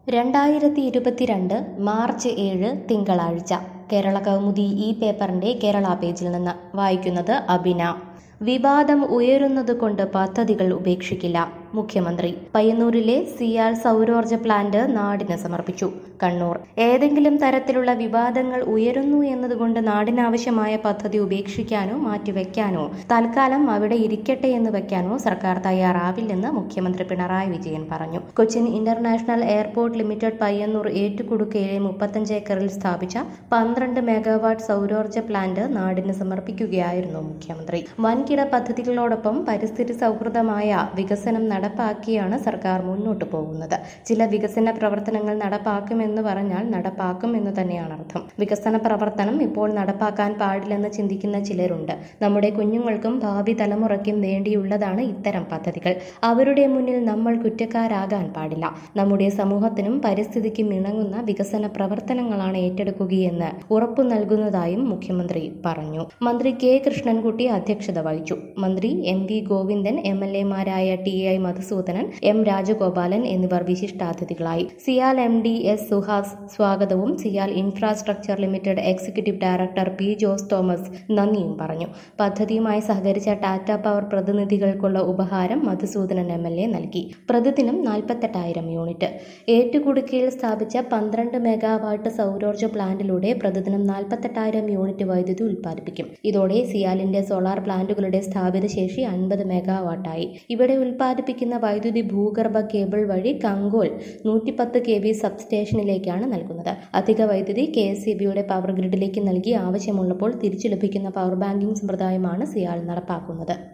രണ്ടായിരത്തി ഇരുപത്തിരണ്ട് മാർച്ച് ഏഴ് തിങ്കളാഴ്ച കേരള കൗമുദി ഈ പേപ്പറിന്റെ കേരള പേജിൽ നിന്ന് വായിക്കുന്നത് അബിന വിവാദം ഉയരുന്നതുകൊണ്ട് പദ്ധതികൾ ഉപേക്ഷിക്കില്ല മുഖ്യമന്ത്രി പയ്യന്നൂരിലെ സിയാൽ സൗരോർജ പ്ലാന്റ് നാടിന് സമർപ്പിച്ചു കണ്ണൂർ ഏതെങ്കിലും തരത്തിലുള്ള വിവാദങ്ങൾ ഉയരുന്നു എന്നതുകൊണ്ട് നാടിനാവശ്യമായ പദ്ധതി ഉപേക്ഷിക്കാനോ മാറ്റിവെക്കാനോ തൽക്കാലം അവിടെ ഇരിക്കട്ടെ എന്ന് വെക്കാനോ സർക്കാർ തയ്യാറാവില്ലെന്ന് മുഖ്യമന്ത്രി പിണറായി വിജയൻ പറഞ്ഞു Cochin international airport limited Payyanur ഏറ്റുകുടുക്കയിലെ മുപ്പത്തഞ്ച് ഏക്കറിൽ സ്ഥാപിച്ച പന്ത്രണ്ട് മെഗാവാട്ട് സൗരോർജ പ്ലാന്റ് നാടിന് സമർപ്പിക്കുകയായിരുന്നു മുഖ്യമന്ത്രി വൻകിട പദ്ധതികളോടൊപ്പം പരിസ്ഥിതി സൗഹൃദമായ വികസനം നടപ്പാക്കിയാണ് സർക്കാർ മുന്നോട്ടു പോകുന്നത് ചില വികസന പ്രവർത്തനങ്ങൾ നടപ്പാക്കുമെന്ന് പറഞ്ഞാൽ നടപ്പാക്കും എന്ന് തന്നെയാണ് അർത്ഥം വികസന പ്രവർത്തനം ഇപ്പോൾ നടപ്പാക്കാൻ പാടില്ലെന്ന് ചിന്തിക്കുന്ന ചിലരുണ്ട് നമ്മുടെ കുഞ്ഞുങ്ങൾക്കും ഭാവി തലമുറയ്ക്കും വേണ്ടിയുള്ളതാണ് ഇത്തരം പദ്ധതികൾ അവരുടെ മുന്നിൽ നമ്മൾ കുറ്റക്കാരാകാൻ പാടില്ല നമ്മുടെ സമൂഹത്തിനും പരിസ്ഥിതിക്കും ഇണങ്ങുന്ന വികസന പ്രവർത്തനങ്ങളാണ് ഏറ്റെടുക്കുകയെന്ന് ഉറപ്പു നൽകുന്നതായും മുഖ്യമന്ത്രി പറഞ്ഞു മന്ത്രി കെ കൃഷ്ണൻകുട്ടി അധ്യക്ഷത വഹിച്ചു മന്ത്രി M V Govindan M L എമാരായ T I Madhusoodanan M Rajagopalan എന്നിവർ വിശിഷ്ടാതിഥികളായി CIAL M D S Suhas സ്വാഗതവും CIAL infrastructure limited executive director P Jose Thomas നന്ദിയും പറഞ്ഞു പദ്ധതിയുമായി സഹകരിച്ച ടാറ്റ പവർ പ്രതിനിധികൾക്കുള്ള ഉപഹാരം മധുസൂദനൻ എം എൽ എ നൽകി പ്രതിദിനം നാൽപ്പത്തെട്ടായിരം യൂണിറ്റ് ഏറ്റുകുടുക്കിയിൽ സ്ഥാപിച്ച പന്ത്രണ്ട് മെഗാവാട്ട് സൗരോർജ്ജ പ്ലാന്റിലൂടെ പ്രതിദിനം നാൽപ്പത്തെട്ടായിരം യൂണിറ്റ് വൈദ്യുതി ഉൽപ്പാദിപ്പിക്കും ഇതോടെ സിയാലിന്റെ സോളാർ പ്ലാന്റുകളുടെ സ്ഥാപിത ശേഷി അൻപത് മെഗാവാട്ടായി ഇവിടെ ഉൽപ്പാദിപ്പിക്കുന്ന വൈദ്യുതി ഭൂഗർഭ കേബിൾ വഴി കങ്കോൽ നൂറ്റിപ്പത്ത് കെ വി സബ്സ്റ്റേഷനിലേക്കാണ് നൽകുന്നത് അധിക വൈദ്യുതി കെ എസ് സി ബിയുടെ പവർ ഗ്രിഡിലേക്ക് നൽകി ആവശ്യമുള്ളപ്പോൾ തിരിച്ചു ലഭിക്കുന്ന പവർ ബാങ്കിംഗ് സമ്പ്രദായമാണ് സിയാൽ നടപ്പാക്കുന്നത്